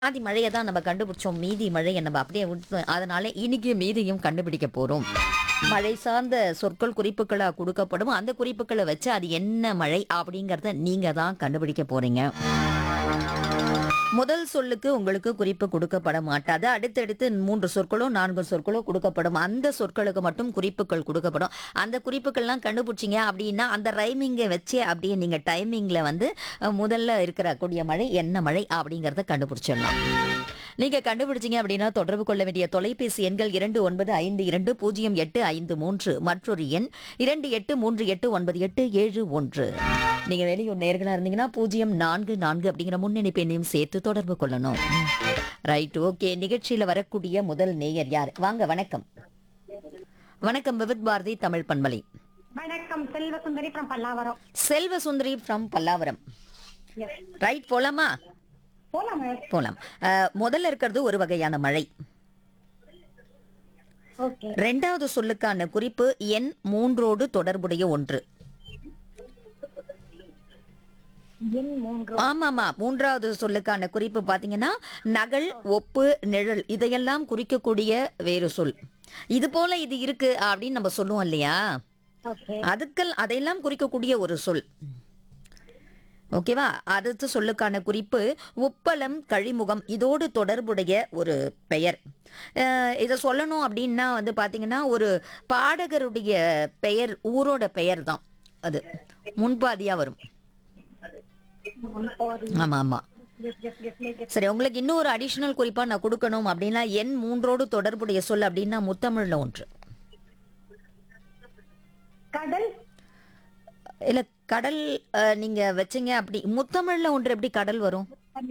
பாதி மழையை தான் நம்ம கண்டுபிடிச்சோம் மீதி மழையை நம்ம அப்படியே விட்டு அதனால இன்னைக்கு மீதியும் கண்டுபிடிக்க போறோம் மழை சார்ந்த சொற்கள் குறிப்புகளா கொடுக்கப்படும் அந்த குறிப்புகளை வச்சு அது என்ன மழை அப்படிங்கறத நீங்க தான் கண்டுபிடிக்க போறீங்க முதல் சொல்லுக்கு உங்களுக்கு குறிப்பு கொடுக்கப்பட மாட்டாது அடுத்தடுத்து மூன்று சொற்களோ நான்கு சொற்களோ கொடுக்கப்படும் அந்த சொற்களுக்கு மட்டும் குறிப்புகள் கொடுக்கப்படும் அந்த குறிப்புகள்லாம் கண்டுபிடிச்சிங்க அப்படின்னா அந்த ரைமிங்கை வச்சு அப்படியே நீங்க டைமிங்ல வந்து அஹ், முதல்ல இருக்கிற கூடிய மழை என்ன மழை அப்படிங்கறத கண்டுபிடிச்சிடலாம் நீங்க கண்டுபிடிச்சீங்க அப்படின்னா தொடர்பு கொள்ள வேண்டிய தொலைபேசி எண்கள் இரண்டு ஒன்பது ஐந்து இரண்டு பூஜ்ஜியம் எட்டு ஐந்து மூன்று மற்றொரு எண் இரண்டு எட்டு மூன்று எட்டு ஒன்பது எட்டு ஏழு ஒன்று நீங்க வெளியூர் நேர்களா இருந்தீங்கன்னா பூஜ்ஜியம் நான்கு நான்கு அப்படிங்கிற முன்னணிப்பு எண்ணையும் சேர்த்து தொடர்பு கொள்ளணும் ரைட் ஓகே நிகழ்ச்சியில வரக்கூடிய முதல் நேயர் யார் வாங்க வணக்கம் வணக்கம் விவித் பாரதி தமிழ் பண்பலை வணக்கம் செல்வ சுந்தரி from Pallavaram Selva Sundari from Pallavaram Yes. Right போலாமா போலாம் மேம் போலாம் அஹ், முதல்ல இருக்கிறது ஒரு வகையான மழை ஓகே ரெண்டாவது சொல்லுக்கான குறிப்பு எண் மூன்றோடு தொடர்புடைய ஒன்று எண் மூன்று ஆமாமா மூன்றாவது சொல்லுக்கான குறிப்பு பாத்தீங்கன்னா நகல் ஒப்பு நிழல் இதையெல்லாம் குறிக்கக்கூடிய வேறு சொல் இது போல இது இருக்கு அப்படின்னு நம்ம சொல்லுவோம் இல்லையா ஓகே அதுக்கள் அதையெல்லாம் குறிக்கக்கூடிய ஒரு சொல் ஓகேவா அடுத்த சொல்லுக்கான குறிப்பு உப்பளம் கழிமுகம் இதோடு தொடர்புடைய ஒரு பெயர் அஹ் இதை சொல்லணும் அப்படின்னா வந்து பாத்தீங்கன்னா ஒரு பாடகருடைய பெயர் ஊரோட பெயர் தான் அது முன்பாதியா வரும் ஆமா ஆமா சரி உங்களுக்கு இன்னும் ஒரு அடிஷனல் குறிப்பா நான் கொடுக்கணும் அப்படின்னா எண் மூன்றோடு தொடர்புடைய சொல் அப்படின்னா முத்தமிழ்ல ஒன்று கடல் இல்ல கடல் அஹ், நீங்க வச்சீங்க அப்படி முத்தமிழ்ல ஒன்று எப்படி கடல் வரும்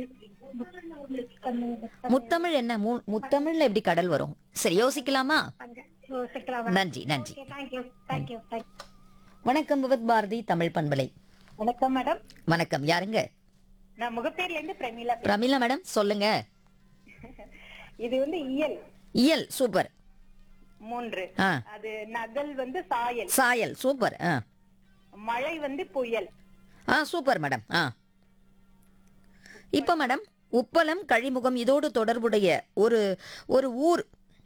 முத்தமிழ் என்ன மு- முத்தமிழ்ல எப்படி கடல் வரும் சரி யோசிக்கலாமா நன்றி நன்றி தேங்க்யூ தேங்க்யூ வணக்கம் விவத் பாரதி தமிழ் பண்பலை வணக்கம் மேடம் வணக்கம் யாருங்க நான் முகப்பேர்ல இருந்து பிரமிளா பேசுறேன். பிரமிளா மேடம் சொல்லுங்க இது வந்து இயல் இயல் சூப்பர் மூன்று ஆ அது நகல் வந்து சாயல் சாயல் சூப்பர் ஆ மழை வந்து புயல் ஆ சூப்பர் மேடம் ஆ இப்போ மேடம் உப்பளம் கழிமுகம் இதோடு தொடர்புடைய ஒரு ஒரு ஊர்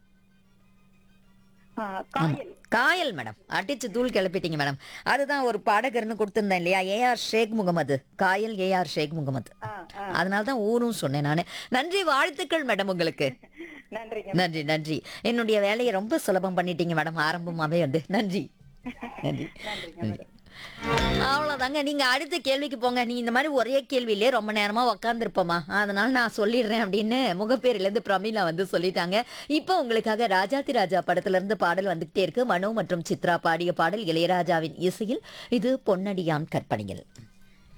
ஆ, காயல் காயல் மேடம் அடிச்சு தூள் கிளப்பிட்டீங்க மேடம் அதுதான் ஒரு பாடகர்னு கொடுத்திருந்தேன் இல்லையா ஏஆர் ஷேக் முகமது காயல் ஏஆர் ஷேக் முகமது ஆ, ஆ. அதனால தான் ஊரும் சொன்னேன் நான் நன்றி வாழ்த்துக்கள் மேடம் உங்களுக்கு நன்றிங்க நன்றி நன்றி என்னுடைய வேலையை ரொம்ப சுலபம் பண்ணிட்டீங்க மேடம் ஆரம்பமாவே வந்து நன்றி நன்றி நன்றி அவ்வளவுதாங்க நீங்க அடுத்த கேள்விக்கு போங்க நீ இந்த மாதிரி ஒரே கேள்வியிலே ரொம்ப நேரமா உக்காந்துருப்போமா அதனால நான் சொல்லிடுறேன் அப்படின்னு முகப்பேர்ல இருந்து பிரமிளா வந்து சொல்லிட்டாங்க இப்போ உங்களுக்காக ராஜாதி ராஜா படத்துல இருந்து பாடல் வந்துகிட்டே இருக்கு மனோ மற்றும் சித்ரா பாடிய பாடல் இளையராஜாவின் இசையில் இது பொன்னடியான் கற்பனையில்